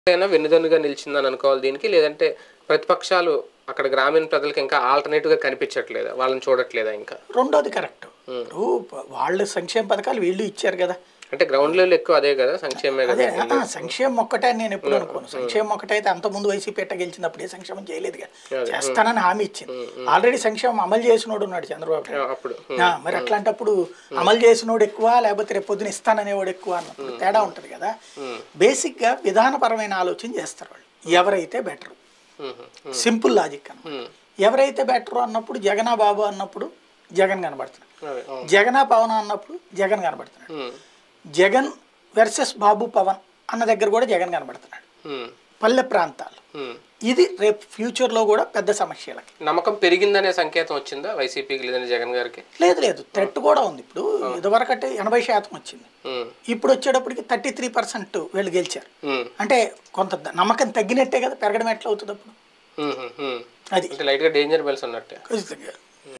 అయినా వెన్నుదన్నుగా నిలిచిందని అనుకోవాలి దీనికి లేదంటే ప్రతిపక్షాలు అక్కడ గ్రామీణ ప్రజలకు ఇంకా ఆల్టర్నేటివ్ గా కనిపించట్లేదా వాళ్ళని చూడట్లేదా ఇంకా రెండోది కరెక్ట్ ఇప్పుడు వాళ్ళ సంక్షేమ పథకాలు వీళ్ళు ఇచ్చారు కదా అంటే గ్రౌండ్ లెవెల్ ఎక్కువ అదే కదా సంక్షేమే కదా అదే ఆ, సంక్షేమం ఒక్కటే అని నేను ఎప్పుడు అనుకోను సంక్షేమం ఒక్కటే అయితే అంత ముందు వైసీపీ ఎట్ట గెలిచినప్పుడు ఏ సంక్షేమం చేయలేదు కదా చేస్తానని హామీ ఇచ్చింది ఆల్రెడీ సంక్షేమం అమలు చేసినోడు ఉన్నాడు చంద్రబాబు నాయుడు. ఆ, అప్పుడు ఆ, మరి అట్లాంటప్పుడు అమలు చేసినోడు ఎక్కువ లేకపోతే రేపు పొద్దున ఇస్తాననేవాడు ఎక్కువ అన్నప్పుడు తేడా ఉంటుంది కదా బేసిక్గా విధానపరమైన ఆలోచన చేస్తారు వాళ్ళు ఎవరైతే బెటర్ ఉమ్, సింపుల్ లాజిక్ అన్నమాట ఎవరైతే బెటర్ అన్నప్పుడు జగనా బాబు అన్నప్పుడు జగన్ కనబడుతున్నాడు అదే, అవును. జగనా పవన్ అన్నప్పుడు జగన్ కనబడుతున్నాడు ఉమ్, జగన్ వర్సెస్ బాబు పవన్ అన్న దగ్గర కూడా జగన్ కనబడుతున్నాడు ఉమ్, పల్లె ప్రాంతాలు ఉమ్. ఇది రేపు ఫ్యూచర్లో కూడా పెద్ద సమస్యలకి నమ్మకం పెరిగిందనే సంకేతం వచ్చిందా వైసీపీకి లేదంటే జగన్ గారికి లేదు లేదు థ్రెట్ కూడా ఉంది ఇప్పుడు ఇదివరకంటే ఎనభై శాతం వచ్చింది ఉమ్, ఇప్పుడు వచ్చేటప్పటికి థర్టీ త్రీ పర్సెంట్ వీళ్ళు గెలిచారు ఉమ్, అంటే కొంత ద- నమ్మకం తగ్గినట్టే కదా పెరగడం ఎట్లా అవుతుంది అప్పుడు ఉమ్, ఉమ్, ఉమ్. అది అంటే లైట్ గా డేంజర్ బెల్స్ ఉన్నట్టే ఖచ్చితంగా